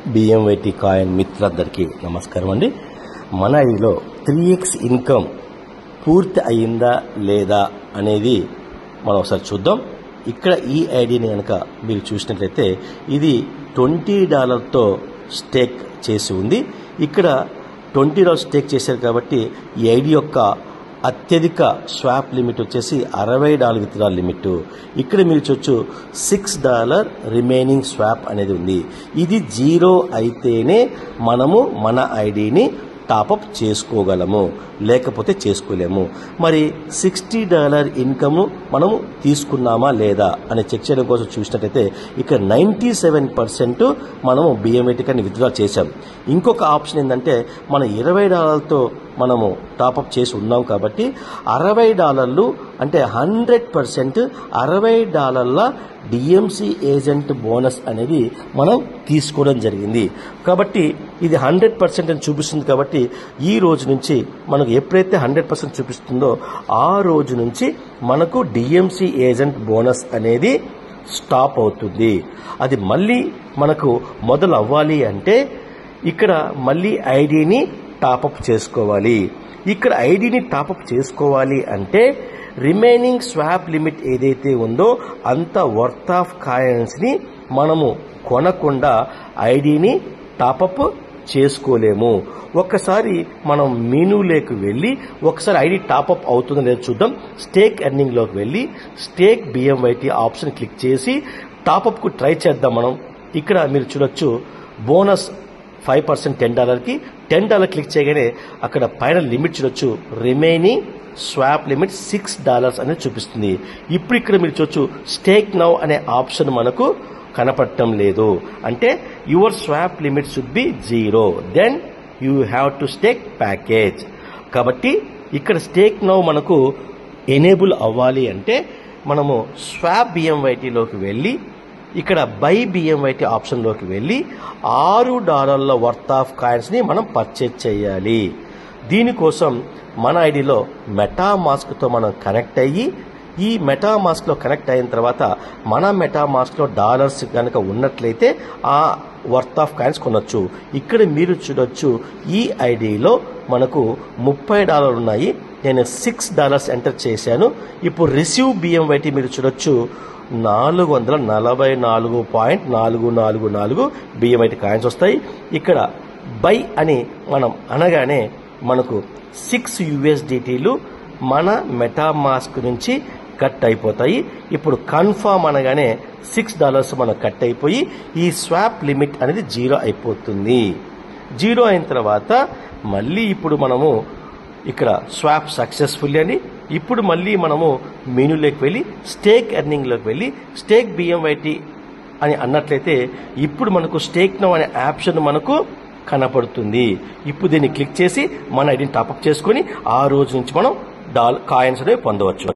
బిఎంవైటి coin మిత్రులందరికీ నమస్కారం అండి మన ఐడిలో త్రీ ఎక్స్ ఇన్కమ్ పూర్తి అయిందా లేదా అనేది మనం ఒకసారి చూద్దాం ఇక్కడ ఈ ఐడిని కనుక మీరు చూసినట్లయితే ఇది ట్వంటీ డాలర్తో స్టేక్ చేసి ఉంది ఇక్కడ ట్వంటీ డాలర్ స్టేక్ చేశారు కాబట్టి ఈ ఐడి యొక్క అత్యధిక స్వాప్ లిమిట్ వచ్చేసి అరవై డాలర్ విత్డ్రా లిమిట్ ఇక్కడ మీరు చూడొచ్చు సిక్స్ డాలర్ రిమైనింగ్ స్వాప్ అనేది ఉంది ఇది జీరో అయితేనే మనము మన ఐడిని టాపప్ చేసుకోగలము లేకపోతే చేసుకోలేము మరి సిక్స్టీ డాలర్ ఇన్కమ్ మనము తీసుకున్నామా లేదా అని చెక్ చేయడం కోసం చూసినట్టయితే ఇక్కడ నైంటీ సెవెన్ పర్సెంట్ మనము బిఎంఐటికని విత్డ్రా చేశాం ఇంకొక ఆప్షన్ ఏంటంటే మన ఇరవై డాలర్లతో మనము టాపప్ చేసి ఉన్నాం కాబట్టి అరవై డాలర్లు అంటే హండ్రెడ్ పర్సెంట్ అరవై డాలర్ల డిఎంసి ఏజెంట్ బోనస్ అనేది మనం తీసుకోవడం జరిగింది కాబట్టి ఇది హండ్రెడ్ పర్సెంట్ అని చూపిస్తుంది కాబట్టి ఈ రోజు నుంచి మనకు ఎప్పుడైతే హండ్రెడ్ పర్సెంట్ చూపిస్తుందో ఆ రోజు నుంచి మనకు డిఎంసి ఏజెంట్ బోనస్ అనేది స్టాప్ అవుతుంది అది మళ్ళీ మనకు మొదలు అవ్వాలి అంటే ఇక్కడ మళ్ళీ ఐడిని టాపప్ చేసుకోవాలి ఇక్కడ ఐడిని టాపప్ చేసుకోవాలి అంటే రిమైనింగ్ స్వాప్ లిమిట్ ఏదైతే ఉందో అంత వర్త్ ఆఫ్ కాయిన్స్ ని మనము కొనకుండా ఐడిని టాపప్ చేసుకోలేము ఒక్కసారి మనం మెనూలోకి వెళ్ళి ఒకసారి ఐడి టాపప్ అవుతుందో లేదో చూద్దాం స్టేక్ ఎర్నింగ్ లోకి వెళ్ళి స్టేక్ బిఎంవైటీ ఆప్షన్ క్లిక్ చేసి టాపప్ కు ట్రై చేద్దాం మనం ఇక్కడ మీరు చూడొచ్చు బోనస్ ఫైవ్ పర్సెంట్ టెన్ డాలర్కి టెన్ డాలర్ క్లిక్ చేయగానే అక్కడ పైన లిమిట్ చూడొచ్చు remaining swap limit six dollars అనేది చూపిస్తుంది ఇప్పుడు ఇక్కడ మీరు చూడొచ్చు స్టేక్ నౌ అనే ఆప్షన్ మనకు కనపడటం లేదు అంటే your swap limit should be zero then you have to stake package కాబట్టి ఇక్కడ స్టేక్ నౌ మనకు ఎనేబుల్ అవ్వాలి అంటే మనము స్వాప్ బిఎంవైటీలోకి వెళ్ళి ఇక్కడ బై బిఎంవైటీ ఆప్షన్లోకి వెళ్ళి ఆరు డాలర్ల వర్త్ ఆఫ్ కాయిన్స్ని మనం పర్చేజ్ చేయాలి దీనికోసం మన ఐడిలో మెటామాస్క్తో మనం కనెక్ట్ అయ్యి ఈ మెటామాస్క్లో కనెక్ట్ అయిన తర్వాత మన మెటామాస్క్లో డాలర్స్ కనుక ఉన్నట్లయితే ఆ వర్త్ ఆఫ్ కాయిన్స్ కొనొచ్చు ఇక్కడ మీరు చూడొచ్చు ఈ ఐడిలో మనకు ముప్పై డాలర్లు ఉన్నాయి నేను సిక్స్ డాలర్స్ ఎంటర్ చేశాను ఇప్పుడు రిసీవ్ బిఎంవైటీ మీరు చూడొచ్చు నాలుగు వందల నలభై నాలుగు పాయింట్ నాలుగు నాలుగు నాలుగు బియ్యమైతే కాయిన్స్ వస్తాయి ఇక్కడ బై అని మనం అనగానే మనకు సిక్స్ యుఎస్డిటీలు మన మెటామాస్క్ నుంచి కట్ అయిపోతాయి ఇప్పుడు కన్ఫామ్ అనగానే సిక్స్ డాలర్స్ మనకు కట్ అయిపోయి ఈ స్వాప్ లిమిట్ అనేది జీరో అయిపోతుంది జీరో అయిన తర్వాత మళ్ళీ ఇప్పుడు మనము ఇక్కడ స్వాప్ సక్సెస్ఫుల్ అని ఇప్పుడు మళ్ళీ మనము మెనూలోకి వెళ్ళి స్టేక్ ఎర్నింగ్లోకి వెళ్ళి స్టేక్ బిఎంవైటీ అని అన్నట్లయితే ఇప్పుడు మనకు స్టేక్ నో అనే ఆప్షన్ మనకు కనపడుతుంది ఇప్పుడు దీన్ని క్లిక్ చేసి మన ఐడిని టాపప్ చేసుకొని ఆ రోజు నుంచి మనం డాల్ కాయిన్స్ అనేవి పొందవచ్చు